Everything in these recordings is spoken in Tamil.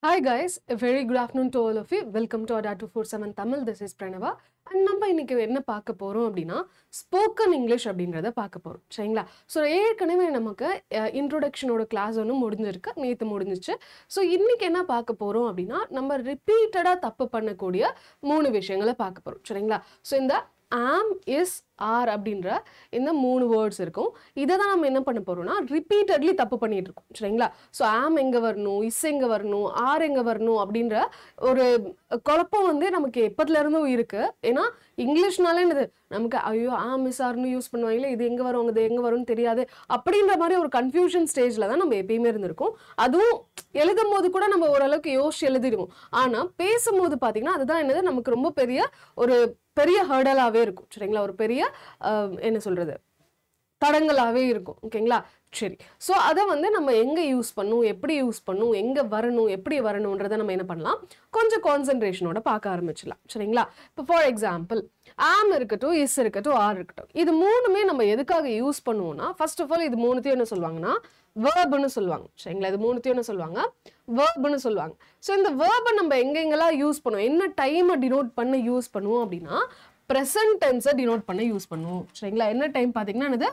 Hi guys, a very good afternoon to all of you. Welcome to Ada 247 Tamil. This is Pranava. And நம்ம இன்னைக்கு என்ன பார்க்க போறோம் அப்படின்னா ஸ்போக்கன் இங்கிலீஷ் அப்படின்றத பார்க்க போறோம் சரிங்களா ஸோ ஏற்கனவே நமக்கு இன்ட்ரோடக்ஷனோட கிளாஸ் ஒன்று முடிஞ்சிருக்கு நேற்று முடிஞ்சிச்சு ஸோ இன்னைக்கு என்ன பார்க்க போறோம் அப்படின்னா நம்ம ரிப்பீட்டடாக தப்பு பண்ணக்கூடிய மூணு விஷயங்களை பார்க்க போறோம் சரிங்களா ஸோ இந்த ஆம் இஸ் ஆர் அப்படின்ற இந்த மூணு வேர்ட்ஸ் இருக்கும் இதை தான் நம்ம என்ன பண்ண போறோம்னா ரிப்பீட்டட்லி தப்பு பண்ணிட்டு இருக்கோம் சரிங்களா ஸோ ஆம் எங்க வரணும் இஸ் எங்க வரணும் ஆர் எங்க வரணும் அப்படின்ற ஒரு குழப்பம் வந்து நமக்கு எப்பத்துல இருந்தும் இருக்கு ஏன்னா இங்கிலீஷ்னாலே என்னது நமக்கு ஐயோ ஆம் இஸ் ஆர்னு யூஸ் பண்ணுவாங்களே இது எங்க வரும் இது எங்க வரும்னு தெரியாது அப்படின்ற மாதிரி ஒரு கன்ஃபியூஷன் ஸ்டேஜ்ல தான் நம்ம எப்பயுமே இருந்திருக்கோம் அதுவும் எழுதும் போது கூட நம்ம ஓரளவுக்கு யோசிச்சு எழுதிடுவோம் ஆனா பேசும்போது பாத்தீங்கன்னா அதுதான் என்னது நமக்கு ரொம்ப பெரிய ஒரு பெரிய ஹர்டலாவே இருக்கும் சரிங்களா ஒரு பெரிய அஹ், என்ன சொல்றது தடங்களாவே இருக்கும் ஓகேங்களா சரி ஸோ அதை வந்து நம்ம எங்கே யூஸ் பண்ணும் எப்படி யூஸ் பண்ணும் எங்கே வரணும் எப்படி வரணுன்றதை நம்ம என்ன பண்ணலாம் கொஞ்சம் கான்சென்ட்ரேஷனோட பார்க்க ஆரம்பிச்சிடலாம் சரிங்களா இப்போ ஃபார் எக்ஸாம்பிள் ஆம் இருக்கட்டும் இஸ் இருக்கட்டும் ஆர் இருக்கட்டும் இது மூணுமே நம்ம எதுக்காக யூஸ் பண்ணுவோம்னா ஃபர்ஸ்ட் ஆஃப் ஆல் இது மூணுத்தையும் என்ன சொல்லுவாங்கன்னா வேர்புன்னு சொல்லுவாங்க சரிங்களா இது மூணுத்தையும் என்ன சொல்லுவாங்க வேர்புன்னு சொல்லுவாங்க ஸோ இந்த வேர்பை நம்ம எங்கெங்கெல்லாம் யூஸ் பண்ணுவோம் என்ன டைமை டினோட் பண்ண யூஸ் பண்ணுவோம் அப்படின்னா ப்ரெசன்ட் டென்ஸை டினோட் பண்ண யூஸ் பண்ணுவோம் சரிங்களா என்ன டைம் பார்த்தீங்கன்னா என்னது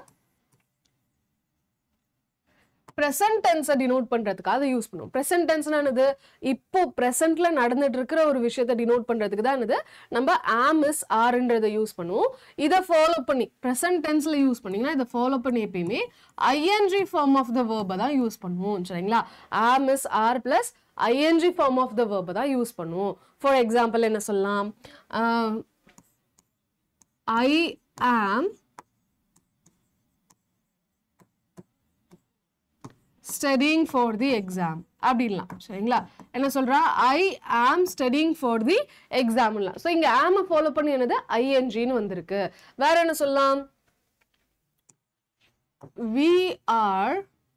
ப்ரெசன்ட் டென்ஸை டினோட் பண்றதுக்காக யூஸ் பண்ணுவோம் ப்ரெசன்ட் டென்ஸ்னா என்னது இப்போ ப்ரெசென்ட்ல நடந்துட்டு இருக்கிற ஒரு விஷயத்தை டினோட் பண்றதுக்கு தான் என்னது நம்ம ஆம் இஸ் ஆர்ன்றதை யூஸ் பண்ணுவோம் இதை ஃபாலோ பண்ணி ப்ரெசன்ட் டென்ஸ்ல யூஸ் பண்ணீங்கன்னா இதை ஃபாலோ பண்ணி எப்பயுமே ஐஎன்ஜி ஃபார்ம் ஆஃப் த வேர்பை தான் யூஸ் பண்ணுவோம் சரிங்களா am is are plus ING form of the வேர்பை தான் யூஸ் பண்ணுவோம் ஃபார் எக்ஸாம்பிள் என்ன சொல்லலாம் ஐ ஆம் ஸ்டடிங் ஃபார் தி எக்ஸாம் அப்படின்லாம் சரிங்களா என்ன சொல்றா ஐ ஆம் ஸ்டடிங் ஃபார் தி எக்ஸாம்லாம் ஸோ இங்க ஆம ஃபாலோ பண்ணி என்னது ஐஎன்ஜின்னு வந்திருக்கு வேற என்ன சொல்லலாம் we are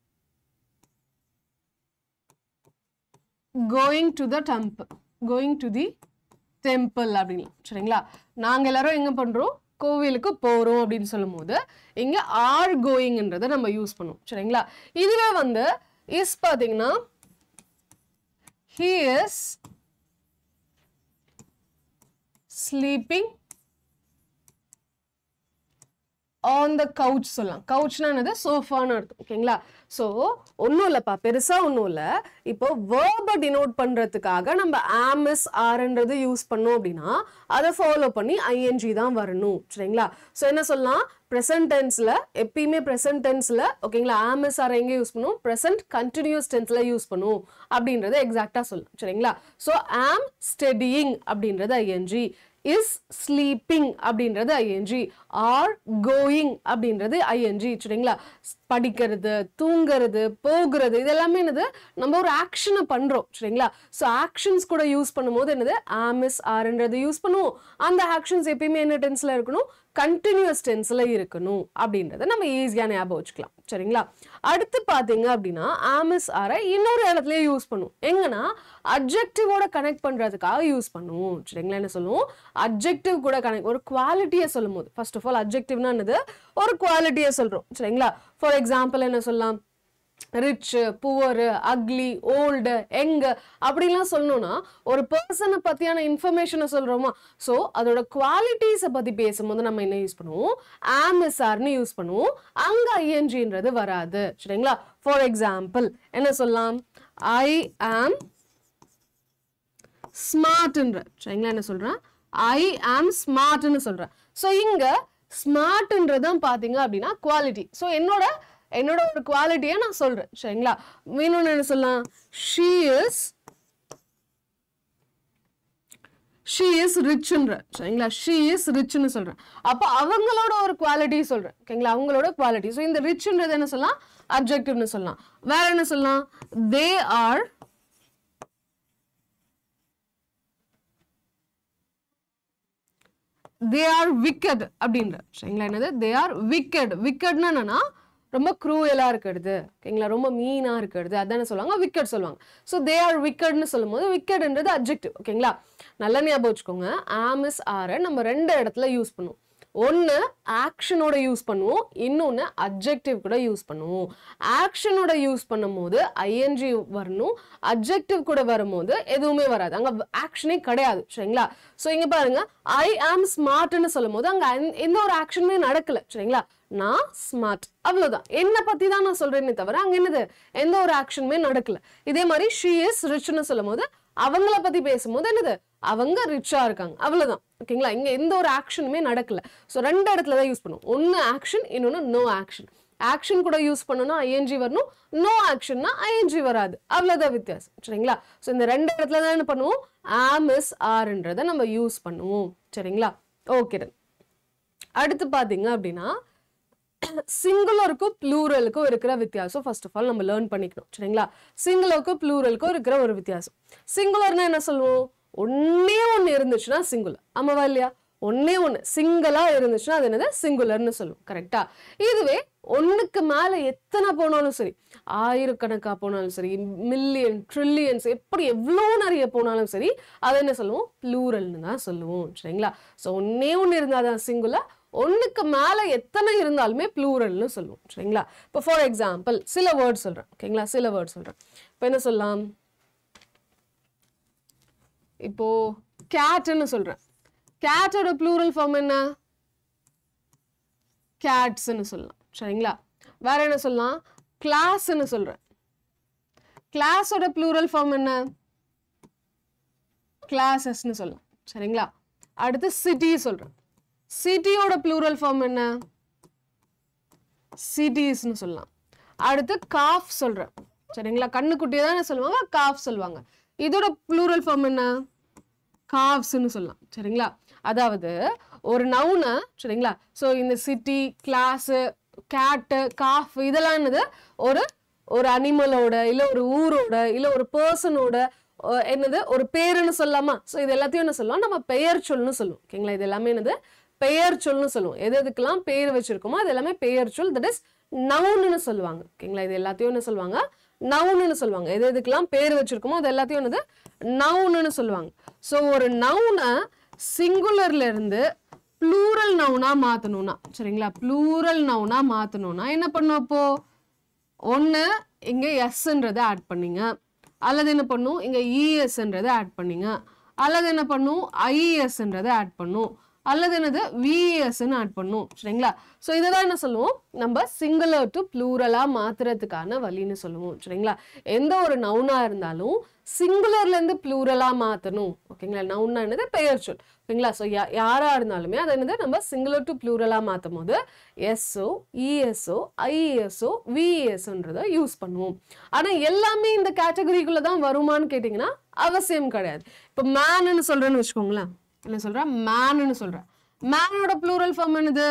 going to the temple going to the temple அப்படின்லாம் சரிங்களா நாங்க எல்லாரும் எங்க பண்றோம் கோவிலுக்கு போறோம் அப்படின்னு சொல்லும்போது இங்க ஆர் கோயிங்ன்றதை நம்ம யூஸ் பண்ணுவோம் சரிங்களா இதுவே வந்து இஸ் பாத்தீங்கன்னா he is sleeping on the couch சொல்லலாம் கவுச்னா என்னது சோஃபான்னு அர்த்தம் ஓகேங்களா ஸோ ஒன்றும் இல்லைப்பா பெருசாக ஒன்றும் இல்லை இப்போ வேர்பை டினோட் பண்ணுறதுக்காக நம்ம ஆம்எஸ் ஆர்ன்றது யூஸ் பண்ணோம் அப்படின்னா அதை ஃபாலோ பண்ணி ஐஎன்ஜி தான் வரணும் சரிங்களா ஸோ என்ன சொல்லலாம் ப்ரெசன்ட் டென்ஸில் எப்பயுமே ப்ரெசன்ட் டென்ஸில் ஓகேங்களா ஆம்எஸ் ஆர் எங்கே யூஸ் பண்ணுவோம் ப்ரெசன்ட் கண்டினியூஸ் டென்ஸில் யூஸ் பண்ணுவோம் அப்படின்றத எக்ஸாக்டாக சொல்லலாம் சரிங்களா ஸோ ஆம் ஸ்டடியிங் அப்படின்றது ஐஎன்ஜி இஸ் ஸ்லீப்பிங் அப்படின்றது ஐஎன்ஜி ஆர் கோயிங் அப்படின்றது ஐஎன்ஜி சரிங்களா படிக்கிறது தூங்குறது போகிறது இதெல்லாமே என்னது நம்ம ஒரு ஆக்ஷனை பண்றோம் சரிங்களா ஸோ ஆக்ஷன்ஸ் கூட யூஸ் பண்ணும்போது என்னது ஆமிஸ் ஆர்ன்றது யூஸ் பண்ணுவோம் அந்த ஆக்ஷன்ஸ் எப்பயுமே என்ன டென்ஸ்ல இருக்கணும் கண்டினியூஸ் டென்ஸ்ல இருக்கணும் அப்படின்றத நம்ம ஈஸியாக ஞாபகம் வச்சுக்கலாம் சரிங்களா அடுத்து பார்த்தீங்க அப்படின்னா ஆமிஸ் ஆரை இன்னொரு இடத்துலயே யூஸ் பண்ணுவோம் எங்கன்னா அப்ஜெக்டிவோட கனெக்ட் பண்றதுக்காக யூஸ் பண்ணுவோம் சரிங்களா என்ன சொல்லுவோம் அப்ஜெக்டிவ் கூட கனெக்ட் ஒரு குவாலிட்டியை சொல்லும் போது ஃபர்ஸ்ட் ஆஃப் ஆல் அப்ஜெக்டிவ்னா என்னது ஒரு குவாலிட்டியை சொல்றோம் சரிங்களா ஃபார் எக்ஸாம்பிள் என்ன சொல்லலாம் ரிச் புவர் அக்லி ஓல்டு எங்க அப்படிலாம் சொல்லணும்னா ஒரு பர்சனை பத்தியான இன்ஃபர்மேஷனை சொல்றோமா ஸோ அதோட குவாலிட்டிஸை பத்தி பேசும்போது நம்ம என்ன யூஸ் பண்ணுவோம் ஆம்எஸ்ஆர்னு யூஸ் பண்ணுவோம் அங்க ஐஎன்ஜின்றது வராது சரிங்களா ஃபார் எக்ஸாம்பிள் என்ன சொல்லலாம் ஐ ஆம் ஸ்மார்ட்ன்ற சரிங்களா என்ன சொல்றேன் ஐ ஆம் ஸ்மார்ட்னு சொல்றேன் ஸோ இங்க ஸ்மார்ட்ன்றதான் பாத்தீங்க அப்படின்னா குவாலிட்டி ஸோ என்னோட என்னோட ஒரு குவாலிட்டியை நான் சொல்றேன் சரிங்களா இன்னொன்று என்ன சொல்லலாம் ஷீ இஸ் ஷீ இஸ் ரிச்ன்ற சரிங்களா ஷீ இஸ் ரிச்னு சொல்றேன் அப்போ அவங்களோட ஒரு குவாலிட்டி சொல்றேன் ஓகேங்களா அவங்களோட குவாலிட்டி ஸோ இந்த ரிச்ன்றது என்ன சொல்லலாம் அப்ஜெக்டிவ்னு சொல்லலாம் வேற என்ன சொல்லலாம் they are they are wicked அப்படின்ற சரிங்களா என்னது தே ஆர் விக்கெட் விக்கெட்னா என்னன்னா ரொம்ப க்ரூயலாக இருக்கிறது ஓகேங்களா ரொம்ப மீனாக இருக்கிறது அதானே சொல்லுவாங்க விக்கெட் சொல்லுவாங்க ஸோ தே ஆர் விக்கெட்னு சொல்லும்போது விக்கெட்ன்றது அப்ஜெக்டிவ் ஓகேங்களா நல்ல ஞாபகம் வச்சுக்கோங்க ஆமிஸ் ஆரை நம்ம ரெண்டு இடத்துல யூஸ் பண்ணுவோம் ஒன்று ஆக்ஷனோட யூஸ் பண்ணுவோம் இன்னொன்று அப்ஜெக்டிவ் கூட யூஸ் பண்ணுவோம் ஆக்ஷனோட யூஸ் பண்ணும்போது ஐஎன்ஜி வரணும் அப்ஜெக்டிவ் கூட வரும்போது எதுவுமே வராது அங்கே ஆக்ஷனே கிடையாது சரிங்களா ஸோ இங்கே பாருங்க ஐ ஆம் ஸ்மார்ட்னு சொல்லும் போது அங்கே எந்த ஒரு ஆக்ஷனுமே நடக்கல சரிங்களா நான் ஸ்மார்ட் அவ்வளவுதான் என்ன பத்தி தான் நான் சொல்றேனே தவிர அங்க என்னது எந்த ஒரு ஆக்ஷனுமே நடக்கல இதே மாதிரி ஷீ இஸ் ரிச்னு சொல்லும் போது அவங்கள பத்தி பேசும்போது என்னது அவங்க ரிச்சா இருக்காங்க அவ்வளவுதான் ஓகேங்களா இங்க எந்த ஒரு ஆக்ஷனுமே நடக்கல ஸோ ரெண்டு இடத்துல தான் யூஸ் பண்ணுவோம் ஒன்னு ஆக்ஷன் இன்னொன்னு நோ ஆக்ஷன் ஆக்ஷன் கூட யூஸ் பண்ணணும்னா ஐஎன்ஜி வரணும் நோ ஆக்ஷன்னா ஐஎன்ஜி வராது அவ்வளவுதான் வித்தியாசம் சரிங்களா ஸோ இந்த ரெண்டு இடத்துல தான் என்ன பண்ணுவோம் ஆம் இஸ் ஆர்ன்றதை நம்ம யூஸ் பண்ணுவோம் சரிங்களா ஓகே அடுத்து பாத்தீங்க அப்படின்னா சிங்குலருக்கும் ப்ளூரலுக்கும் இருக்கிற வித்தியாசம் ஃபர்ஸ்ட் ஆஃப் ஆல் நம்ம லேர்ன் பண்ணிக்கணும் சரிங்களா சிங்குலருக்கும் ப்ளூரலுக்கும் இருக்கிற ஒரு வித்தியாசம் சிங்குலர்னா என்ன சொல்லுவோம் ஒன்னே ஒன்று இருந்துச்சுன்னா சிங்குலர் ஆமாவா இல்லையா ஒன்னே ஒன்று சிங்கிளா இருந்துச்சுன்னா அது என்னது சிங்குலர்னு சொல்லுவோம் கரெக்டா இதுவே ஒண்ணுக்கு மேல எத்தனை போனாலும் சரி ஆயிரக்கணக்கா போனாலும் சரி மில்லியன் ட்ரில்லியன்ஸ் எப்படி எவ்வளோ நிறைய போனாலும் சரி அதை என்ன சொல்லுவோம் ப்ளூரல்னு தான் சொல்லுவோம் சரிங்களா ஸோ ஒன்னே ஒன்று இருந்தாதான் சிங்குலர் ஒண்ணுக்கு மேல எத்தனை இருந்தாலுமே ப்ளூரல்னு சொல்லுவோம் சரிங்களா இப்போ ஃபார் எக்ஸாம்பிள் சில வேர்ட் சொல்றேன் ஓகேங்களா சில வேர்ட் சொல்றேன் இப்போ என்ன சொல்லலாம் இப்போ கேட்னு சொல்றேன் கேட்டோட ப்ளூரல் ஃபார்ம் என்ன கேட்ஸ்னு சொல்லலாம் சரிங்களா வேற என்ன சொல்லலாம் கிளாஸ்ன்னு சொல்றேன் கிளாஸோட ப்ளூரல் ஃபார்ம் என்ன கிளாஸஸ்னு சொல்லலாம் சரிங்களா அடுத்து சிட்டி சொல்றேன் சிட்டியோட ப்ளூரல் ஃபார்ம் என்ன சிட்டிஸ்னு சொல்லலாம் அடுத்து காஃப் சொல்றேன் சரிங்களா கண்ணுக்குட்டியை தான் சொல்லுவாங்க காஃப் சொல்லுவாங்க இதோட ப்ளூரல் ஃபார்ம் என்ன காவ்ஸ்னு சொல்லலாம் சரிங்களா அதாவது ஒரு நவுனை சரிங்களா ஸோ இந்த சிட்டி கிளாஸு கேட்டு காஃப் இதெல்லாம் என்னது ஒரு ஒரு அனிமலோட இல்லை ஒரு ஊரோட இல்லை ஒரு பர்சனோட என்னது ஒரு பேருன்னு சொல்லலாமா ஸோ இது எல்லாத்தையும் என்ன சொல்லலாம் நம்ம பெயர் சொல்னு சொல்லுவோம் ஓகேங்களா இது எல்லாமே என்னது பெயர் சொல்னு சொல்லுவோம் எது எதுக்கெல்லாம் பேர் வச்சிருக்கோமோ அது எல்லாமே பெயர் சொல் தட் இஸ் நவுன்னு சொல்லுவாங்க ஓகேங்களா இது எல்லாத்தையும் என்ன சொல்லுவாங்க நவுன்னு சொல்லுவாங்க எது எதுக்கெல்லாம் பேர் வச்சிருக்கோமோ அது எல்லாத்தையும் என்னது நவுன்னு சொல்லுவாங்க ஸோ ஒரு நவுனை சிங்குலர்ல இருந்து ப்ளூரல் நவுனா மாத்தணும்னா சரிங்களா ப்ளூரல் நவுனா மாத்தணும்னா என்ன பண்ணும் அப்போ ஒன்று இங்கே எஸ்ன்றதை ஆட் பண்ணீங்க அல்லது என்ன பண்ணும் இங்கே இஎஸ்ன்றதை ஆட் பண்ணீங்க அல்லது என்ன பண்ணும் ஐஎஸ்ன்றதை ஆட் பண்ணும் அல்லது என்னது விஎஸ்ன்னு ஆட் பண்ணும் சரிங்களா ஸோ இதை தான் என்ன சொல்லுவோம் நம்ம சிங்குலர் டு ப்ளூரலாக மாத்துறதுக்கான வழின்னு சொல்லுவோம் சரிங்களா எந்த ஒரு நவுனா இருந்தாலும் சிங்குலர்ல இருந்து ப்ளூரலா மாத்தணும் ஓகேங்களா நவுன்னா என்னது பெயர் சொல் ஓகேங்களா ஸோ யாரா இருந்தாலுமே அதை என்னது நம்ம சிங்குலர் டு ப்ளூரலா மாற்றும் போது எஸ்ஓ இஎஸ்ஓ ஐஎஸ்ஓ விஎஸ்ன்றதை யூஸ் பண்ணுவோம் ஆனா எல்லாமே இந்த கேட்டகரிக்குள்ள தான் வருமான்னு கேட்டிங்கன்னா அவசியம் கிடையாது இப்போ மேனுன்னு சொல்றேன்னு வச்சுக்கோங்களேன் என்ன சொல்றேன் மேனுன்னு சொல்றேன் மேனோட ப்ளூரல் ஃபார்ம் என்னது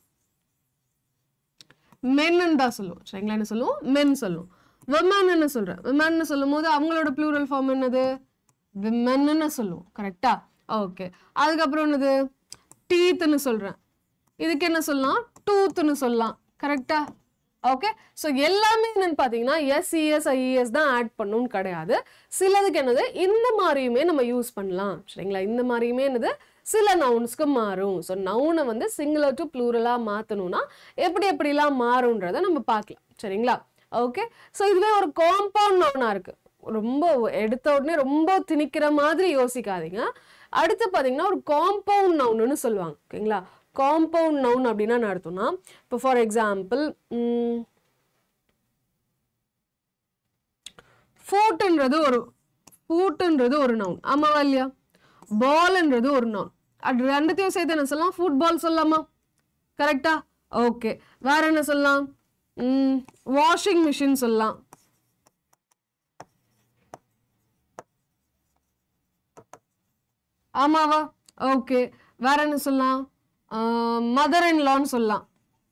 மென்னு தான் சொல்லுவோம் சரிங்களா என்ன சொல்லுவோம் மென் சொல்லுவோம் விமன் என்ன சொல்றேன் விமன் சொல்லும் போது அவங்களோட ப்ளூரல் ஃபார்ம் என்னது விமன்னு சொல்லுவோம் கரெக்டா ஓகே அதுக்கப்புறம் என்னது டீத்துன்னு சொல்றேன் இதுக்கு என்ன சொல்லலாம் டூத்துன்னு சொல்லலாம் கரெக்டா ஓகே ஸோ எல்லாமே என்னன்னு பார்த்தீங்கன்னா எஸ்இஎஸ் ஐஇஎஸ் தான் ஆட் பண்ணணும்னு கிடையாது சிலதுக்கு என்னது இந்த மாதிரியுமே நம்ம யூஸ் பண்ணலாம் சரிங்களா இந்த மாதிரியுமே என்னது சில நவுன்ஸ்க்கு மாறும் ஸோ நவுனை வந்து சிங்குலர் டு ப்ளூரலாக மாற்றணும்னா எப்படி எப்படிலாம் மாறும்ன்றதை நம்ம பார்க்கலாம் சரிங்களா ஓகே ஸோ இதுவே ஒரு காம்பவுண்ட் நவுனாக இருக்கு ரொம்ப எடுத்த உடனே ரொம்ப திணிக்கிற மாதிரி யோசிக்காதீங்க அடுத்து பார்த்தீங்கன்னா ஒரு காம்பவுண்ட் நவுன்னு சொல்லுவாங்க ஓகேங்களா காம்பவுண்ட் நவுன் அப்படின்னா என்ன அர்த்தம்னா இப்போ ஃபார் எக்ஸாம்பிள் ஃபூட்டுன்றது ஒரு ஃபூட்டுன்றது ஒரு நவுன் ஆமாவா இல்லையா பால்ன்றது ஒரு நவுன் அது ரெண்டுத்தையும் சேர்த்து என்ன சொல்லலாம் ஃபுட்பால் சொல்லலாமா கரெக்டா ஓகே வேற என்ன சொல்லலாம் வாஷிங் மிஷின் சொல்லலாம் ஆமாவா ஓகே வேற என்ன சொல்லலாம் மதர் இன் லான்னு சொல்லலாம்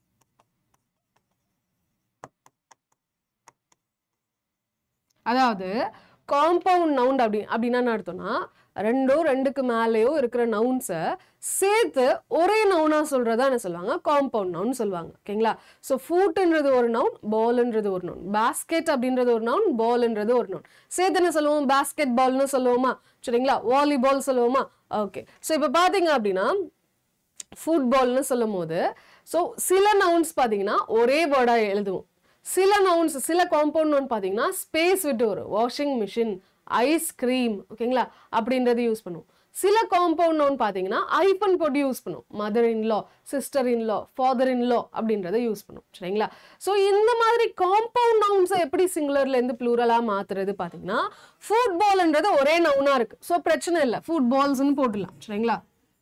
அதாவது காம்பவுண்ட் நவுண்ட் அப்படி அப்படின்னா என்ன அர்த்தம்னா ரெண்டோ ரெண்டுக்கு மேலேயோ இருக்கிற நவுன்ஸை சேர்த்து ஒரே நவுனா சொல்றதா என்ன சொல்லுவாங்க காம்பவுண்ட் நவுன் சொல்லுவாங்க ஓகேங்களா ஸோ ஃபூட்டுன்றது ஒரு நவுன் பால்ன்றது ஒரு நவுன் பேஸ்கெட் அப்படின்றது ஒரு நவுன் பால்ன்றது ஒரு நவுன் சேர்த்து என்ன சொல்லுவோம் பேஸ்கெட் பால்னு சொல்லுவோமா சரிங்களா வாலிபால் சொல்லுவோமா ஓகே ஸோ இப்போ பார்த்தீங்க அப்படின்னா ஃபுட்பால்னு சொல்லும் போது ஸோ சில நவுன்ஸ் பார்த்தீங்கன்னா ஒரே வேர்டாக எழுதுவோம் சில நவுன்ஸ் சில காம்பவுண்ட் நவுன் பார்த்தீங்கன்னா ஸ்பேஸ் விட்டு வரும் வாஷிங் மிஷின் ஐஸ்கிரீம் ஓகேங்களா அப்படின்றது யூஸ் பண்ணுவோம் சில காம்பவுண்ட் நவுன் பார்த்தீங்கன்னா ஐஃபன் போட்டு யூஸ் பண்ணும் mother in law sister in law father in law அப்படின்றத யூஸ் பண்ணும் சரிங்களா ஸோ இந்த மாதிரி காம்பவுண்ட் நவுன்ஸை எப்படி சிங்குலர்லேருந்து ப்ளூரலாக மாற்றுறது பார்த்தீங்கன்னா ஃபுட்பால்ன்றது ஒரே நவுனாக இருக்குது ஸோ பிரச்சனை இல்லை ஃபுட்பால்ஸ்னு போட்டுடலாம் சரிங்களா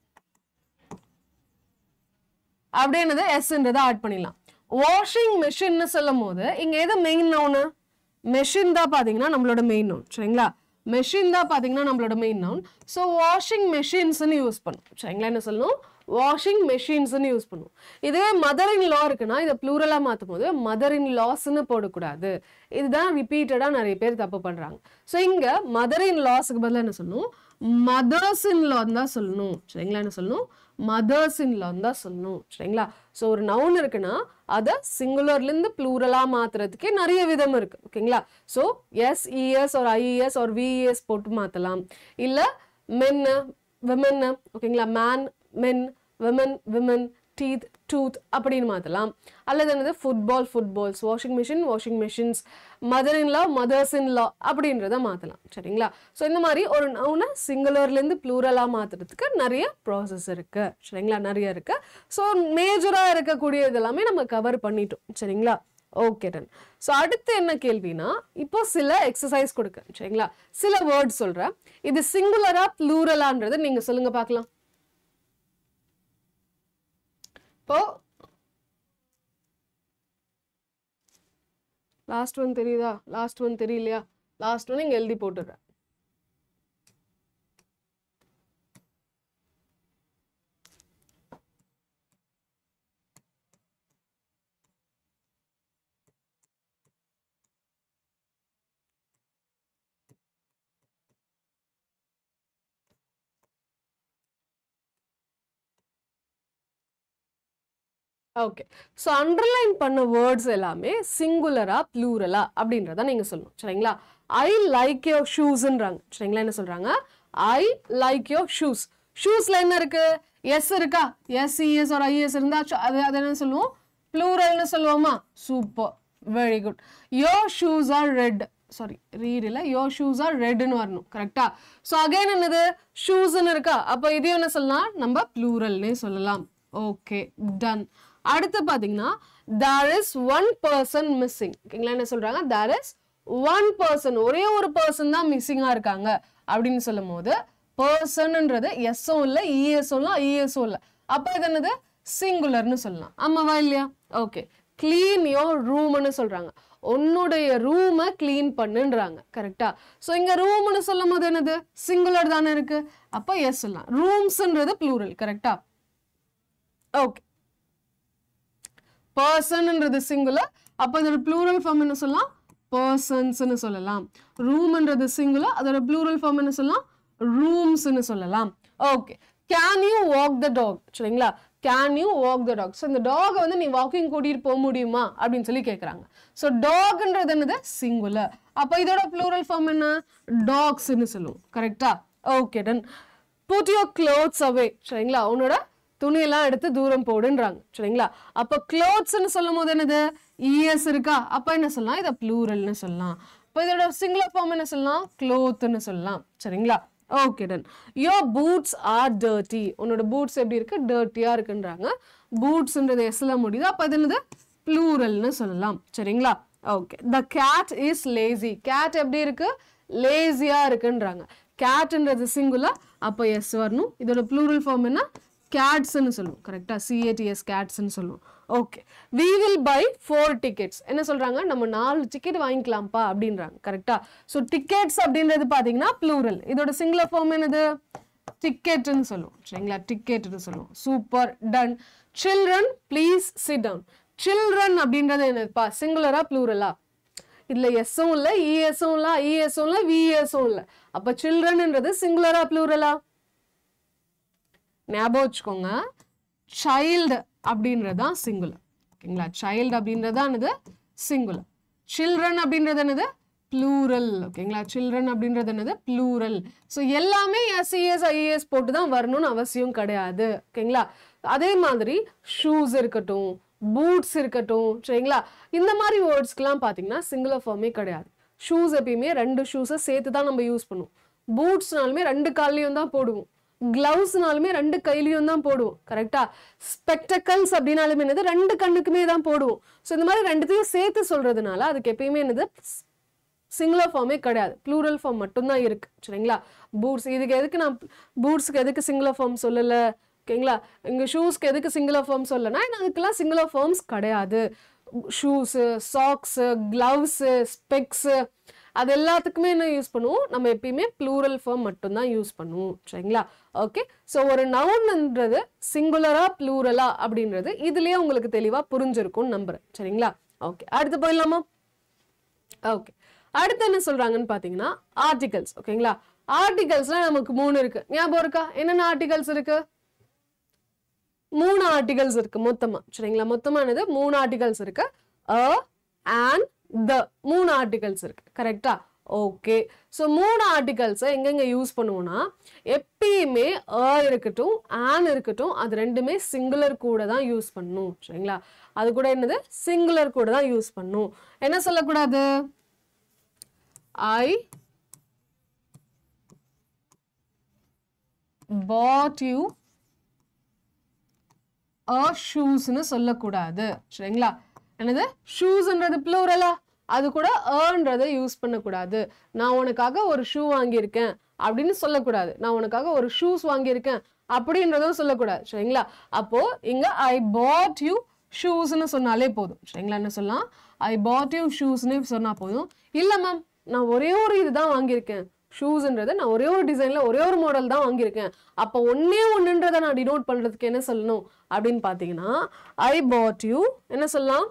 அப்படியே என்னது எஸ்ன்றதை ஆட் பண்ணிடலாம் வாஷிங் மெஷின்னு சொல்லும் போது இங்க எது மெயின் நவுனு மெஷின் தான் பாத்தீங்கன்னா நம்மளோட மெயின் நவுன் சரிங்களா மெஷின் தான் பாத்தீங்கன்னா நம்மளோட மெயின் நவுன் ஸோ வாஷிங் மெஷின்ஸ்னு யூஸ் பண்ணும் சரிங்களா என்ன சொல்லணும் வாஷிங் மெஷின்ஸ்னு யூஸ் பண்ணும் இதுவே மதர் இன் லா இருக்குன்னா இதை ப்ளூரலாக மாற்றும் போது மதர் இன் லாஸ்ன்னு போடக்கூடாது இதுதான் ரிப்பீட்டடாக நிறைய பேர் தப்பு பண்ணுறாங்க ஸோ இங்கே மதர் இன் லாஸுக்கு பதிலாக என்ன சொல்லணும் மதர்ஸ் இன் லான்னு தான் சொல்லணும் சரிங்களா என்ன சொல்லணும் மதர்ஸ் இன் லான்னு தான் சொல்லணும் சரிங்களா ஸோ ஒரு நவுன் இருக்குன்னா அதை சிங்குலர்லேருந்து ப்ளூரலாக மாற்றுறதுக்கே நிறைய விதம் இருக்குது ஓகேங்களா ஸோ எஸ்இஎஸ் ஒரு ஐஇஎஸ் ஒரு விஇஎஸ் போட்டு மாற்றலாம் இல்லை மென்னு விமென்னு ஓகேங்களா man men women women teeth tooth அப்படின்னு மாற்றலாம் அல்லது என்னது football footballs washing machine washing machines mother in law mothers in law அப்படின்றத மாற்றலாம் சரிங்களா ஸோ இந்த மாதிரி ஒரு நவுனை சிங்குலர்லேருந்து ப்ளூரலாக மாற்றுறதுக்கு நிறைய ப்ராசஸ் இருக்குது சரிங்களா நிறைய இருக்குது ஸோ மேஜராக இருக்கக்கூடிய இதெல்லாமே நம்ம கவர் பண்ணிட்டோம் சரிங்களா ஓகே டன் ஸோ அடுத்து என்ன கேள்வினா இப்போ சில எக்ஸசைஸ் கொடுக்குறேன் சரிங்களா சில வேர்ட்ஸ் சொல்கிறேன் இது சிங்குலரா ப்ளூரலான்றது நீங்கள் சொல்லுங்க பார்க்கலாம் இப்போ லாஸ்ட் ஒன் தெரியுதா லாஸ்ட் ஒன் தெரியலையா லாஸ்ட் ஒன் இங்க எழுதி போட்டுடுறேன் ஓகே ஸோ அண்டர்லைன் பண்ண வேர்ட்ஸ் எல்லாமே சிங்குலரா ப்ளூரலா அப்படின்றத நீங்க சொல்லணும் சரிங்களா ஐ லைக் யோர் ஷூஸ்ன்றாங்க சரிங்களா என்ன சொல்றாங்க ஐ லைக் யோர் ஷூஸ் ஷூஸ்ல என்ன இருக்கு எஸ் இருக்கா எஸ் இஎஸ் ஒரு ஐஎஸ் இருந்தா ஷு- அது அது என்ன சொல்லுவோம் ப்ளூரல்னு சொல்லுவோமா super very good your shoes are red sorry read இல்ல யோர் ஷூஸ் ஆர் ரெட்னு வரணும் கரெக்டா ஸோ அகைன் என்னது ஷூஸ்ன்னு இருக்கா அப்போ இதையும் என்ன சொல்லலாம் நம்ம ப்ளூரல்னே சொல்லலாம் ஓகே டன் அடுத்து பாத்தீங்கன்னா there is one person missing ஓகேங்களா என்ன சொல்றாங்க தேர் இஸ் ஒன் பர்சன் ஒரே ஒரு பர்சன் தான் மிஸ்ஸிங்கா இருக்காங்க அப்படின்னு சொல்லும் போது பர்சன்ன்றது எஸ்ஸும் இல்லை இஎஸ்ஸும் இல்லை ஐஎஸும் இல்லை அப்போ இது என்னது சிங்குலர்னு சொல்லலாம் ஆமாவா இல்லையா ஓகே க்ளீன் யோர் ரூம்னு சொல்றாங்க உன்னுடைய ரூமை க்ளீன் பண்ணுன்றாங்க கரெக்டா ஸோ இங்க ரூம்னு சொல்லும் போது என்னது சிங்குலர் தானே இருக்கு அப்போ எஸ் சொல்லலாம் ரூம்ஸ்ன்றது ப்ளூரல் கரெக்டா ஓகே பர்சன்ன்றது சிங்குலர் அப்போ இதோட ப்ளூரல் ஃபார்ம் என்ன சொல்லலாம் பர்சன்ஸ்னு சொல்லலாம் ரூம்ன்றது சிங்குலர் அதோட ப்ளூரல் ஃபார்ம் என்ன சொல்லலாம் ரூம்ஸ்னு சொல்லலாம் okay can you walk the dog சரிங்களா can you walk the dog so இந்த டாகை வந்து நீ வாக்கிங் கூட்டிட்டு போக முடியுமா அப்படின்னு சொல்லி கேட்குறாங்க ஸோ டாக்ன்றது என்னது சிங்குலர் அப்போ இதோட ப்ளூரல் ஃபார்ம் என்ன டாக்ஸ்னு சொல்லுவோம் கரெக்டா okay done put your clothes away சரிங்களா உன்னோட துணியெல்லாம் எடுத்து தூரம் போடுன்றாங்க சரிங்களா அப்போ க்ளோத்ஸ்னு சொல்லும் போது என்னது இஎஸ் இருக்கா அப்போ என்ன சொல்லலாம் இதை ப்ளூரல்னு சொல்லலாம் இப்போ இதோட சிங்குலர் ஃபார்ம் என்ன சொல்லலாம் க்ளோத்னு சொல்லலாம் சரிங்களா okay done your boots are dirty உன்னோட பூட்ஸ் எப்படி இருக்கு டர்ட்டியா இருக்குன்றாங்க பூட்ஸ்ன்றது எஸ்ல முடியுது அப்போ இது என்னது ப்ளூரல்னு சொல்லலாம் சரிங்களா okay the cat is lazy cat எப்படி இருக்கு லேசியா இருக்குன்றாங்க கேட்ன்றது சிங்குலர் அப்போ எஸ் வரணும் இதோட ப்ளூரல் ஃபார்ம் என்ன கேட்ஸ்ன்னு சொல்லுவோம் கரெக்டாக சிஏடிஎஸ் கேட்ஸ்ன்னு சொல்லுவோம் okay we will buy four tickets என்ன சொல்றாங்க நம்ம நாலு டிக்கெட் வாங்கிக்கலாம்ப்பா அப்படின்றாங்க கரெக்டா ஸோ டிக்கெட்ஸ் அப்படின்றது பார்த்தீங்கன்னா ப்ளூரல் இதோட சிங்குலர் ஃபார்ம் என்னது டிக்கெட்னு சொல்லுவோம் சரிங்களா டிக்கெட்னு சொல்லுவோம் super done children please sit down children அப்படின்றது என்னதுப்பா சிங்குலரா ப்ளூரலா இதுல எஸ்ஸும் இல்ல இஎஸும் இல்ல ஐஎஸும் இல்ல விஎஸும் இல்ல அப்ப சில்ட்ரன்ன்றது சிங்குலரா ப்ளூரலா ஞாபகம் வச்சுக்கோங்க சைல்டு அப்படின்றது தான் சிங்குலர் ஓகேங்களா சைல்டு அப்படின்றது தான் என்னது சிங்குலர் சில்ட்ரன் அப்படின்றது என்னது ப்ளூரல் ஓகேங்களா சில்ட்ரன் அப்படின்றது என்னது ப்ளூரல் ஸோ எல்லாமே எஸ்இஎஸ் ஐஏஎஸ் போட்டு தான் வரணும்னு அவசியம் கிடையாது ஓகேங்களா அதே மாதிரி ஷூஸ் இருக்கட்டும் பூட்ஸ் இருக்கட்டும் சரிங்களா இந்த மாதிரி வேர்ட்ஸ்க்குலாம் பார்த்தீங்கன்னா சிங்குலர் ஃபார்மே கிடையாது ஷூஸ் எப்பயுமே ரெண்டு ஷூஸை சேர்த்து தான் நம்ம யூஸ் பண்ணுவோம் பூட்ஸ்னாலுமே ரெண்டு கால்லையும் தான் போடுவோம் கிளவுஸ்னாலுமே ரெண்டு கையிலையும் தான் போடுவோம் கரெக்டா ஸ்பெக்டக்கல்ஸ் அப்படின்னாலுமே என்னது ரெண்டு கண்ணுக்குமே தான் போடுவோம் ஸோ இந்த மாதிரி ரெண்டுத்தையும் சேர்த்து சொல்றதுனால அதுக்கு எப்பயுமே என்னது சிங்குலர் ஃபார்மே கிடையாது ப்ளூரல் ஃபார்ம் மட்டும்தான் இருக்கு சரிங்களா பூட்ஸ் இதுக்கு எதுக்கு நான் பூட்ஸ்க்கு எதுக்கு சிங்குலர் ஃபார்ம் சொல்லலை ஓகேங்களா இங்க ஷூஸ்க்கு எதுக்கு சிங்குலர் ஃபார்ம் சொல்லனா அதுக்கெல்லாம் சிங்குலர் ஃபார்ம்ஸ் கிடையாது ஷூஸு சாக்ஸு க்ளவுஸு ஸ்பெக்ஸு அது எல்லாத்துக்குமே என்ன யூஸ் பண்ணுவோம் நம்ம எப்பயுமே ப்ளூரல் ஃபார்ம் மட்டும்தான் யூஸ் பண்ணுவோம் சரிங்களா ஓகே ஸோ ஒரு நவுன்ன்றது சிங்குலரா ப்ளூரலா அப்படின்றது இதுலயே உங்களுக்கு தெளிவா புரிஞ்சிருக்கும்னு நம்புறேன் சரிங்களா ஓகே அடுத்து போயிடலாமா ஓகே அடுத்து என்ன சொல்றாங்கன்னு பாத்தீங்கன்னா ஆர்டிகல்ஸ் ஓகேங்களா ஆர்டிகல்ஸ்ல நமக்கு மூணு இருக்கு ஞாபகம் இருக்கா என்னென்ன ஆர்டிகல்ஸ் இருக்கு மூணு ஆர்டிகல்ஸ் இருக்கு மொத்தமா சரிங்களா மொத்தமா என்னது மூணு ஆர்டிகல்ஸ் இருக்கு அ and த மூணு ஆர்டிகல்ஸ் இருக்கு கரெக்டா ஓகே ஸோ மூணு ஆர்டிகல்ஸை எங்கெங்க யூஸ் பண்ணுவோம்னா எப்பயுமே அ இருக்கட்டும் ஆன் இருக்கட்டும் அது ரெண்டுமே சிங்குலர் கூட தான் யூஸ் பண்ணணும் சரிங்களா அது கூட என்னது சிங்குலர் கூட தான் யூஸ் பண்ணணும் என்ன சொல்லக்கூடாது ஐ bought you a ஷூஸ்னு சொல்லக்கூடாது சரிங்களா என்னது ஷூஸ்ன்றது ப்ளூரலா அது கூட ஏர்ன்றதை யூஸ் பண்ணக்கூடாது நான் உனக்காக ஒரு ஷூ வாங்கியிருக்கேன் அப்படின்னு சொல்லக்கூடாது நான் உனக்காக ஒரு ஷூஸ் வாங்கியிருக்கேன் அப்படின்றதும் சொல்லக்கூடாது சரிங்களா அப்போ இங்க ஐ பாட் யூ ஷூஸ்னு சொன்னாலே போதும் சரிங்களா என்ன சொல்லலாம் ஐ பாட் யூ ஷூஸ்னு சொன்னா போதும் இல்ல மேம் நான் ஒரே ஒரு இதுதான் வாங்கியிருக்கேன் ஷூஸ்ன்றது நான் ஒரே ஒரு டிசைன்ல ஒரே ஒரு மாடல் தான் வாங்கியிருக்கேன் அப்போ ஒன்னே ஒன்றுன்றதை நான் டினோட் பண்றதுக்கு என்ன சொல்லணும் அப்படின்னு பார்த்தீங்கன்னா ஐ பாட் யூ என்ன சொல்லலாம்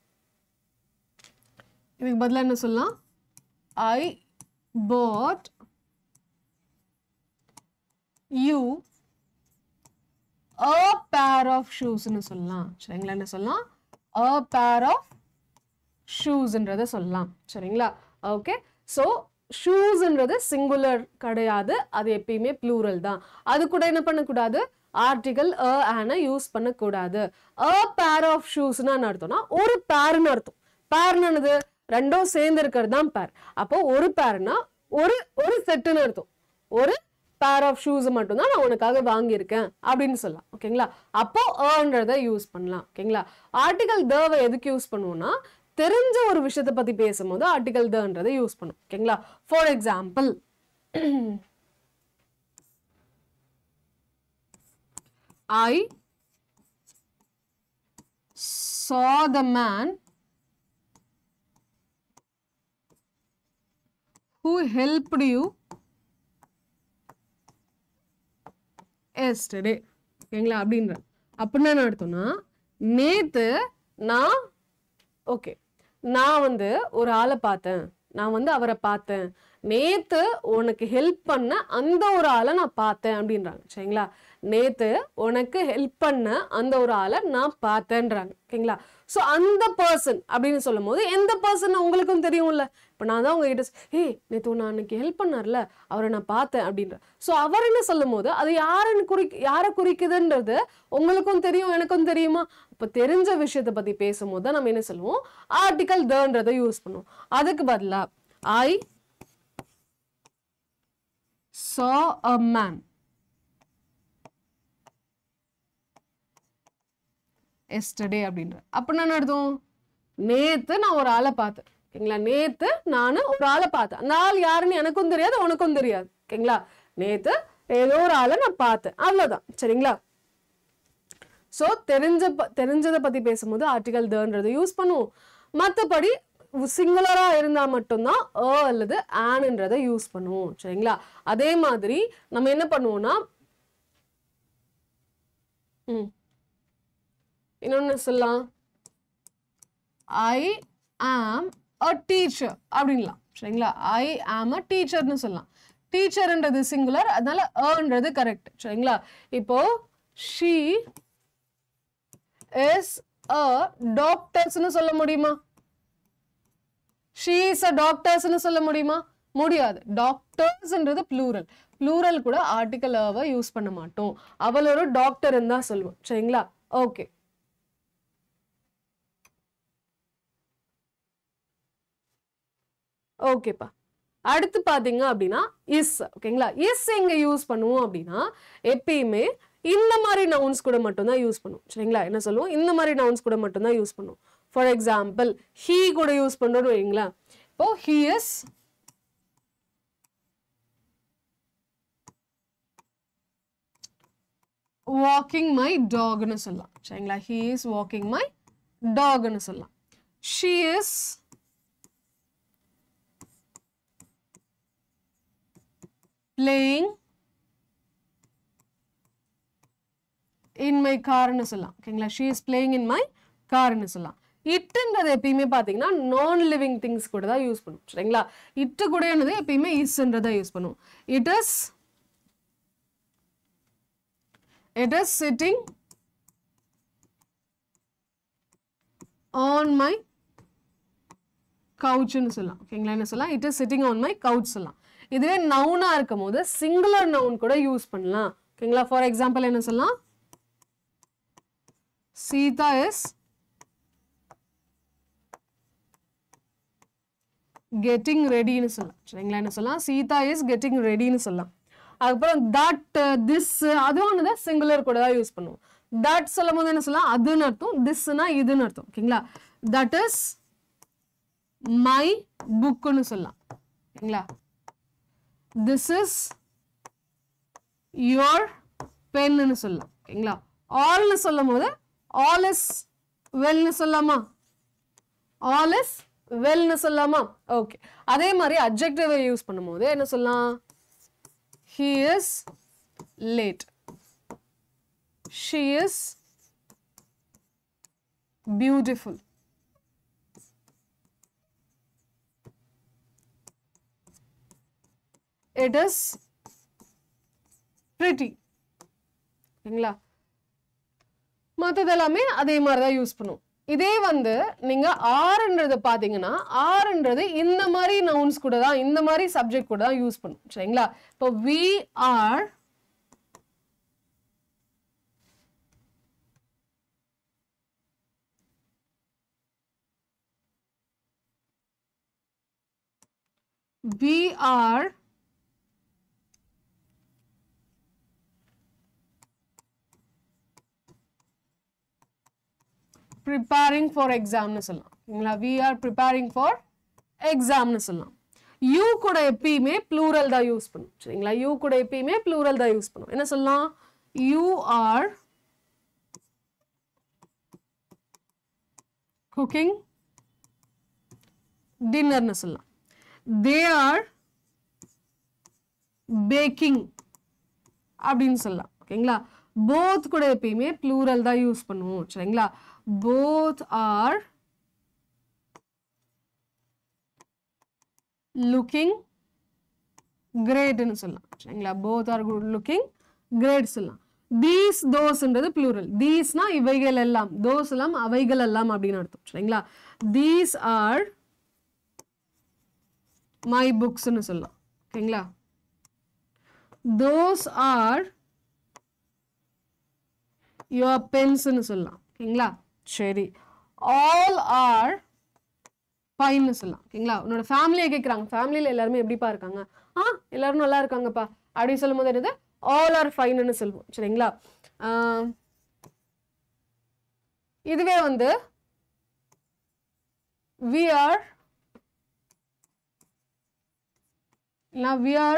இதுக்கு பதிலா என்ன சொல்லலாம் I bought you a pair of shoesனு சொல்லலாம் சரிங்களா என்ன சொல்லலாம் a pair of ஷூஸ்ன்றத சொல்லலாம் சரிங்களா ஓகே ஸோ ஷூஸ்ன்றது சிங்குலர் கிடையாது அது எப்பயுமே ப்ளூரல் தான் அது கூட என்ன பண்ணக்கூடாது ஆர்டிகல் அ ஆன யூஸ் பண்ணக்கூடாது அ பேர் ஆஃப் ஷூஸ்னா என்ன அர்த்தம்னா ஒரு பேர்னு அர்த்தம் பேர்னு என்னது ரெண்டும் சேர்ந்து இருக்கிறது தான் பேர் அப்போ ஒரு பேர்னா ஒரு ஒரு செட்டுன்னு அர்த்தம் ஒரு பேர் ஆஃப் ஷூஸ் மட்டும்தான் நான் உனக்காக வாங்கியிருக்கேன் அப்படின்னு சொல்லலாம் ஓகேங்களா அப்போ ஏன்றதை யூஸ் பண்ணலாம் ஓகேங்களா ஆர்டிகல் தவை எதுக்கு யூஸ் பண்ணுவோம்னா தெரிஞ்ச ஒரு விஷயத்தை பத்தி பேசும்போது ஆர்டிகல் தன்றதை யூஸ் பண்ணும் ஓகேங்களா for example I saw the man who helped you yesterday ஓகேங்களா அப்படின்ற அப்படின்னா என்ன அர்த்தம்னா நேத்து நான் ஓகே நான் வந்து ஒரு ஆளை பார்த்தேன் நான் வந்து அவரை பார்த்தேன் நேத்து உனக்கு ஹெல்ப் பண்ண அந்த ஒரு ஆளை நான் பார்த்தேன் அப்படின்றாங்க சரிங்களா நேத்து உனக்கு ஹெல்ப் பண்ண அந்த ஒரு ஆளை நான் பார்த்தேன்றாங்க ஓகேங்களா ஸோ அந்த பர்சன் அப்படின்னு சொல்லும் போது எந்த பர்சன் உங்களுக்கும் தெரியும்ல இப்போ நான் தான் உங்ககிட்ட ஏய் நேத்து நான் அன்னைக்கு ஹெல்ப் பண்ணார்ல அவரை நான் பார்த்தேன் அப்படின்ற ஸோ அவர் என்ன சொல்லும் போது அது யாருன்னு குறி யாரை குறிக்குதுன்றது உங்களுக்கும் தெரியும் எனக்கும் தெரியுமா இப்போ தெரிஞ்ச விஷயத்தை பத்தி பேசும்போது தான் நம்ம என்ன சொல்லுவோம் ஆர்டிகல் தன்றதை யூஸ் பண்ணுவோம் அதுக்கு பதிலா I saw a man yesterday அப்படின்ற அப்படின்னா என்ன அர்த்தம் நேத்து நான் ஒரு ஆளை பார்த்தேன் ஓகேங்களா நேத்து நான் ஒரு ஆளை பார்த்தேன் அந்த ஆள் யாருன்னு எனக்கும் தெரியாது உனக்கும் தெரியாது ஓகேங்களா நேத்து ஏதோ ஒரு ஆளை நான் பார்த்தேன் அவ்வளவுதான் சரிங்களா ஸோ தெரிஞ்ச ப- தெரிஞ்சதை பத்தி பேசும்போது ஆர்டிகல் தன்றதை யூஸ் பண்ணுவோம் மற்றபடி சிங்குலரா இருந்தா மட்டும்தான் அ அல்லது ஆன்ன்றதை யூஸ் பண்ணுவோம் சரிங்களா அதே மாதிரி நம்ம என்ன பண்ணுவோம்னா ம் இன்னொன்னு சொல்லலாம் ஐ ஆம் அ டீச்சர் அப்படின்லாம் சரிங்களா ஐ ஆம் அ டீச்சர்னு சொல்லலாம் டீச்சர்ன்றது சிங்குலர் அதனால ஏன்றது கரெக்ட் சரிங்களா இப்போ ஷீ இஸ் அ டாக்டர்ஸ்னு சொல்ல முடியுமா ஷீ இஸ் அ டாக்டர்ஸ்னு சொல்ல முடியுமா முடியாது டாக்டர்ஸ்ன்றது ப்ளூரல் ப்ளூரல் கூட ஆர்டிக்கல் அவ யூஸ் பண்ண மாட்டோம் அவள் ஒரு டாக்டர்னு தான் சொல்லுவோம் சரிங்களா ஓகே ஓகேப்பா அடுத்து பாத்தீங்க அப்படின்னா இஸ் ஓகேங்களா இஸ் எங்க யூஸ் பண்ணுவோம் அப்படின்னா எப்பயுமே இந்த மாதிரி நவுன்ஸ் கூட மட்டும்தான் யூஸ் பண்ணுவோம் சரிங்களா என்ன சொல்லுவோம் இந்த மாதிரி நவுன்ஸ் கூட மட்டும்தான் யூஸ் பண்ணுவோம் ஃபார் எக்ஸாம்பிள் ஹீ கூட யூஸ் பண்றோம்னு வைங்களேன் இப்போ ஹீ இஸ் வாக்கிங் மை டாக்னு சொல்லலாம் சரிங்களா ஹீ இஸ் வாக்கிங் மை டாக்னு சொல்லலாம் she is playing in my கார்னு சொல்லலாம் ஓகேங்களா she is playing in my கார்னு சொல்லலாம் இட்டுன்றது எப்பயுமே பார்த்தீங்கன்னா நான் லிவிங் திங்ஸ் கூட தான் யூஸ் பண்ணும் சரிங்களா இட்டு கூட என்னது எப்பயுமே இஸ்ன்றதை யூஸ் பண்ணும் it is it is sitting on my கவுச்னு சொல்லலாம் ஓகேங்களா என்ன சொல்லலாம் it is sitting on my couch சொல்லலாம் இதுவே நவுனா இருக்கும் போது சிங்குலர் நவுன் கூட யூஸ் பண்ணலாம் ஓகேங்களா ஃபார் எக்ஸாம்பிள் என்ன சொல்லலாம் சீதா இஸ் கெட்டிங் ரெடின்னு சொல்லலாம் சரிங்களா என்ன சொல்லலாம் சீதா இஸ் கெட்டிங் ரெடின்னு சொல்லலாம் அதுக்கப்புறம் தட் திஸ் அதுவும் தான் சிங்குலர் கூட தான் யூஸ் பண்ணுவோம் தட் சொல்லும் போது என்ன சொல்லலாம் அதுன்னு அர்த்தம் திஸ்னா இதுன்னு அர்த்தம் ஓகேங்களா தட் இஸ் மை புக்குன்னு சொல்லலாம் ஓகேங்களா திஸ் இஸ் யுவர் பென்னு சொல்லலாம் ஓகேங்களா ஆல்னு சொல்லும் போது ஆல் இஸ் வெல்னு சொல்லலாமா ஆல் இஸ் வெல்னு சொல்லலாமா ஓகே அதே மாதிரி அப்ஜெக்டிவை யூஸ் பண்ணும்போது என்ன சொல்லலாம் he is late she is beautiful it is pretty சரிங்களா மற்றது எல்லாமே அதே மாதிரி தான் யூஸ் பண்ணும் இதே வந்து நீங்க ஆறுன்றது பாத்தீங்கன்னா ஆறுன்றது இந்த மாதிரி நவுன்ஸ் கூட தான் இந்த மாதிரி சப்ஜெக்ட் கூட தான் யூஸ் பண்ணும் சரிங்களா இப்போ we are we are preparing for examனு சொல்லலாம் ஓகேங்களா we are preparing for examனு சொல்லலாம் you கூட எப்பயுமே plural தான் யூஸ் பண்ணும் சரிங்களா you கூட எப்பயுமே plural தான் யூஸ் பண்ணும் என்ன சொல்லலாம் you are cooking டின்னர்னு சொல்லலாம் தே ஆர் பேக்கிங் அப்படின்னு சொல்லலாம் ஓகேங்களா போத் கூட எப்பயுமே ப்ளூரல் தான் யூஸ் பண்ணுவோம் சரிங்களா போத் ஆர் லுக்கிங் கிரேட்னு சொல்லலாம் சரிங்களா both are good looking great சொல்லலாம் தீஸ் தோஸ்ன்றது ப்ளூரல் தீஸ்னா இவைகள் எல்லாம் தோஸ் எல்லாம் அவைகள் எல்லாம் அப்படின்னு அர்த்தம் சரிங்களா தீஸ் ஆர் மை புக்ஸ்னு சொல்லலாம் ஓகேங்களா தோஸ் ஆர் யுவர் பென்ஸ்னு சொல்லலாம் ஓகேங்களா சரி ஆல் ஆர் ஃபைன்னு சொல்லலாம் ஓகேங்களா உன்னோட ஃபேமிலியை கேட்குறாங்க ஃபேமிலியில் எல்லாருமே எப்படிப்பா இருக்காங்க ஆ எல்லாரும் நல்லா இருக்காங்கப்பா அப்படின்னு சொல்லும் போது என்னது ஆல் ஆர் ஃபைன்னு சொல்லுவோம் சரிங்களா ஆஹ் இதுவே வந்து வி ஆர் இல்லைனா வி ஆர்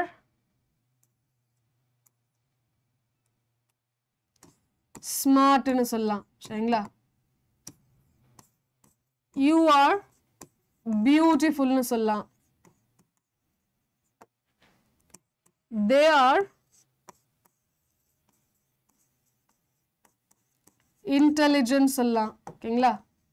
ஸ்மார்ட்னு சொல்லலாம் சரிங்களா யூ ஆர் பியூட்டிஃபுல்னு சொல்லலாம் தே ஆர் இன்டெலிஜென்ட் சொல்லலாம் ஓகேங்களா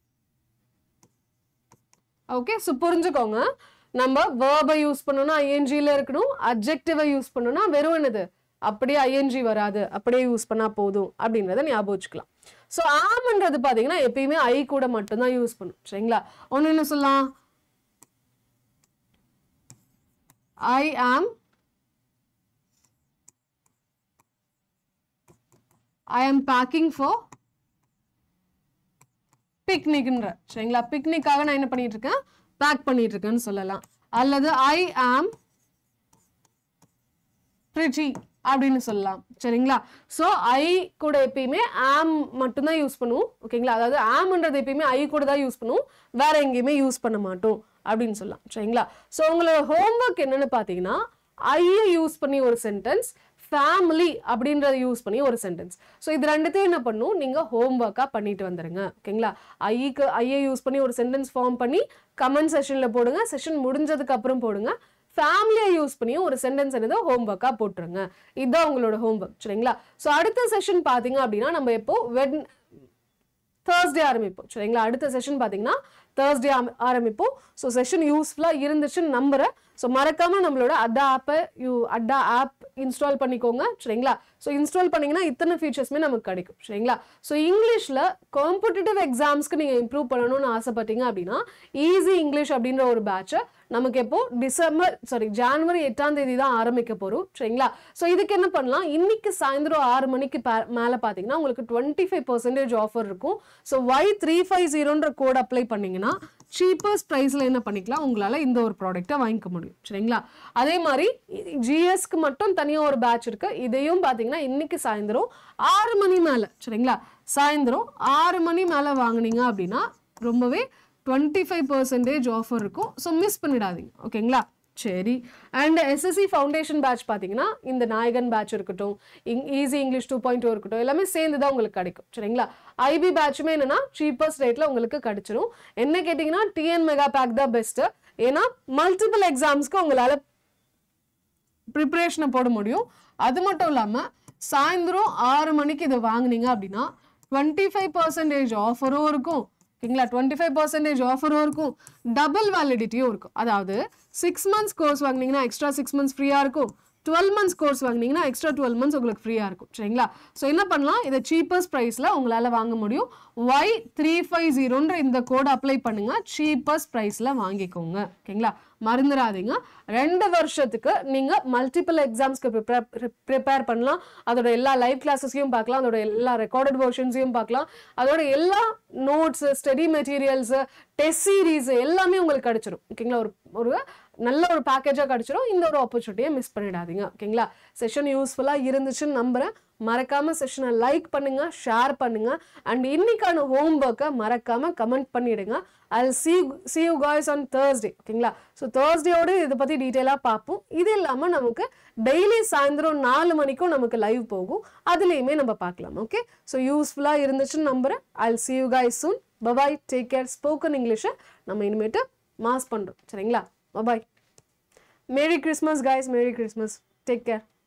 ஓகே ஸோ புரிஞ்சுக்கோங்க நம்ம வேர்பை யூஸ் பண்ணணும்னா ஐஎன்ஜியில் இருக்கணும் அப்ஜெக்டிவை யூஸ் பண்ணணும்னா வெறும் என்னது அப்படியே ஐஎன்ஜி வராது அப்படியே யூஸ் பண்ணா போதும் அப்படின்றத ஞாபகம் வச்சுக்கலாம் ஸோ ஆம்ன்றது பார்த்தீங்கன்னா எப்பயுமே ஐ கூட மட்டும்தான் யூஸ் பண்ணும் சரிங்களா ஒன்று என்ன சொல்லலாம் ஐ ஆம் ஐ ஆம் பேக்கிங் ஃபார் பிக்னிக்ன்ற சரிங்களா பிக்னிக்காக நான் என்ன பண்ணிட்டு இருக்கேன் பேக் பண்ணிட்டு இருக்கேன்னு சொல்லலாம் அல்லது ஐ ஆம் ப்ரிட்டி அப்படின்னு சொல்லலாம் சரிங்களா ஸோ ஐ கூட எப்பயுமே ஆம் மட்டும்தான் யூஸ் பண்ணுவோம் ஓகேங்களா அதாவது ஆம்ன்றது எப்பயுமே ஐ கூட தான் யூஸ் பண்ணுவோம் வேற எங்கேயுமே யூஸ் பண்ண மாட்டோம் அப்படின்னு சொல்லலாம் சரிங்களா ஸோ உங்களோட ஹோம்ஒர்க் என்னன்னு பார்த்தீங்கன்னா ஐயை யூஸ் பண்ணி ஒரு சென்டென்ஸ் ஃபேமிலி அப்படின்றத யூஸ் பண்ணி ஒரு சென்டென்ஸ் ஸோ இது ரெண்டுத்தையும் என்ன பண்ணும் நீங்கள் ஹோம்ஒர்க்காக பண்ணிட்டு வந்துருங்க ஓகேங்களா ஐக்கு ஐயை யூஸ் பண்ணி ஒரு சென்டென்ஸ் ஃபார்ம் பண்ணி கமெண்ட் செஷனில் போடுங்க செஷன் முடிஞ்சதுக்கு அப்புறம் போடுங்க ஃபேமிலியை யூஸ் பண்ணி ஒரு சென்டென்ஸ் என்னது ஹோம்ஒர்க்காக போட்டுருங்க இதுதான் உங்களோட ஹோம்ஒர்க் சரிங்களா ஸோ அடுத்த செஷன் பார்த்தீங்க அப்படின்னா நம்ம எப்போ வெட் தேர்ஸ்டே ஆரம்பிப்போம் சரிங்களா அடுத்த செஷன் பார்த்தீங்கன்னா தேர்ஸ்டே ஆரம்பிப்போம் ஸோ செஷன் யூஸ்ஃபுல்லாக இருந்துச்சுன்னு நம்புறேன் ஸோ மறக்காம நம்மளோட அட்டா ஆப்பை யூ அட்டா ஆப் இன்ஸ்டால் பண்ணிக்கோங்க சரிங்களா ஸோ இன்ஸ்டால் பண்ணீங்கன்னா இத்தனை ஃபீச்சர்ஸுமே நமக்கு கிடைக்கும் சரிங்களா ஸோ இங்கிலீஷில் காம்படிட்டிவ் எக்ஸாம்ஸ்க்கு நீங்கள் இம்ப்ரூவ் பண்ணணும்னு ஆசைப்பட்டீங்க அப்படின்னா ஈஸி இங்கிலீஷ் அப்படின்ற ஒரு பேட்சை நமக்கு எப்போ டிசம்பர் சாரி ஜான்வரி எட்டாம் தேதி தான் ஆரம்பிக்க போகிறோம் சரிங்களா ஸோ இதுக்கு என்ன பண்ணலாம் இன்னைக்கு சாயந்தரம் ஆறு மணிக்கு பே- மேலே பார்த்தீங்கன்னா உங்களுக்கு டுவெண்ட்டி ஃபைவ் பர்சன்டேஜ் ஆஃபர் இருக்கும் ஸோ ஒய் த்ரீ ஃபைவ் ஜீரோன்ற கோட் அப்ளை பண்ணீங்கன்னா சீப்பஸ்ட் ப்ரைஸில் என்ன பண்ணிக்கலாம் உங்களால் இந்த ஒரு ப்ராடக்ட்டை வாங்கிக்க முடியும் சரிங்களா அதே மாதிரி ஜிஎஸ்க்கு மட்டும் தனியாக ஒரு பேட்ச் இருக்கு இதையும் பார்த்தீங்கன்னா இன்னைக்கு சாயந்தரம் ஆறு மணி மேலே சரிங்களா சாயந்தரம் ஆறு மணி மேலே வாங்குனீங்க அப்படின்னா ரொம்பவே டுவெண்ட்டி ஃபைவ் பர்சன்டேஜ் ஆஃபர் இருக்கும் ஸோ மிஸ் பண்ணிடாதீங்க ஓகேங்களா சரி அண்ட் எஸ்எஸ்சி ஃபவுண்டேஷன் பேட்ச் பார்த்தீங்கன்னா இந்த நாயகன் பேட்ச் இருக்கட்டும் இங் easy English two point two இருக்கட்டும் எல்லாமே சேர்ந்து தான் உங்களுக்கு கிடைக்கும் சரிங்களா ஐபி பேட்சுமே என்னன்னா சீப்பஸ்ட் ரேட்டில் உங்களுக்கு கிடைச்சிரும் என்ன கேட்டிங்கன்னா டிஎன் மெகா பேக் தான் பெஸ்ட்டு ஏன்னா மல்டிபிள் எக்ஸாம்ஸ்க்கு உங்களால் ப்ரிப்பரேஷனை போட முடியும் அது மட்டும் இல்லாமல் சாயந்தரம் ஆறு மணிக்கு இதை வாங்குனீங்க அப்படின்னா டுவெண்ட்டி ஃபைவ் பர்சன்டேஜ் ஆஃபரும் இருக்கும் ஓகேங்களா டுவெண்ட்டி ஃபைவ் பர்சன்டேஜ் ஆஃபரும் இருக்கும் டபுள் வேலிடிட்டியும் இருக்கும் அதாவது சிக்ஸ் மந்த்ஸ் கோர்ஸ் வாங்குனீங்கன்னா எக்ஸ்ட்ரா சிக்ஸ் மந்த்ஸ் ஃப்ரீயாக இருக்கும் டுவெல் மந்த்ஸ் கோர்ஸ் வாங்குனீங்கன்னா எக்ஸ்ட்ரா டுவெல் மந்த்ஸ் உங்களுக்கு ஃப்ரீயாக இருக்கும் சரிங்களா ஸோ என்ன பண்ணலாம் இதை சீப்பஸ்ட் ப்ரைஸில் உங்களால் வாங்க முடியும் ஒய் த்ரீ ஃபைவ் ஜீரோன்ற இந்த கோட் அப்ளை பண்ணுங்க சீப்பஸ்ட் ப்ரைஸில் வாங்கிக்கோங்க ஓகேங்களா மறந்துடாதீங்க ரெண்டு வருஷத்துக்கு நீங்கள் மல்டிபிள் எக்ஸாம்ஸ்க்கு ப்ரிப்பேர் ப்ரிப்பேர் பண்ணலாம் அதோட எல்லா லைவ் கிளாஸஸையும் பார்க்கலாம் அதோட எல்லா ரெக்கார்டட் வெர்ஷன்ஸையும் பார்க்கலாம் அதோட எல்லா notes study materials test series எல்லாமே உங்களுக்கு கிடைச்சிரும் ஓகேங்களா ஒரு ஒரு நல்ல ஒரு பேக்கேஜாக கிடைச்சிரும் இந்த ஒரு ஆப்பர்ச்சுனிட்டியை மிஸ் பண்ணிடாதீங்க ஓகேங்களா செஷன் யூஸ்ஃபுல்லாக இருந்துச்சுன்னு நம்புறேன் மறக்காம செஷனை லைக் பண்ணுங்க ஷேர் பண்ணுங்க அண்ட் இன்னைக்கான ஹோம் ஒர்க்கை மறக்காம கமெண்ட் பண்ணிடுங்க I see see you guys on Thursday ஓகேங்களா ஸோ தேர்ஸ்டேயோடு இதை பற்றி டீட்டெயிலாக பார்ப்போம் இது இல்லாமல் நமக்கு டெய்லி சாயந்தரம் நாலு மணிக்கும் நமக்கு லைவ் போகும் அதுலேயுமே நம்ம பார்க்கலாம் ஓகே ஸோ யூஸ்ஃபுல்லாக இருந்துச்சுன்னு நம்புறேன் I see you guys soon bye bye take care spoken இங்கிலீஷை நம்ம இனிமேட்டு மாஸ் பண்ணுறோம் சரிங்களா bye bye merry Christmas guys merry Christmas take care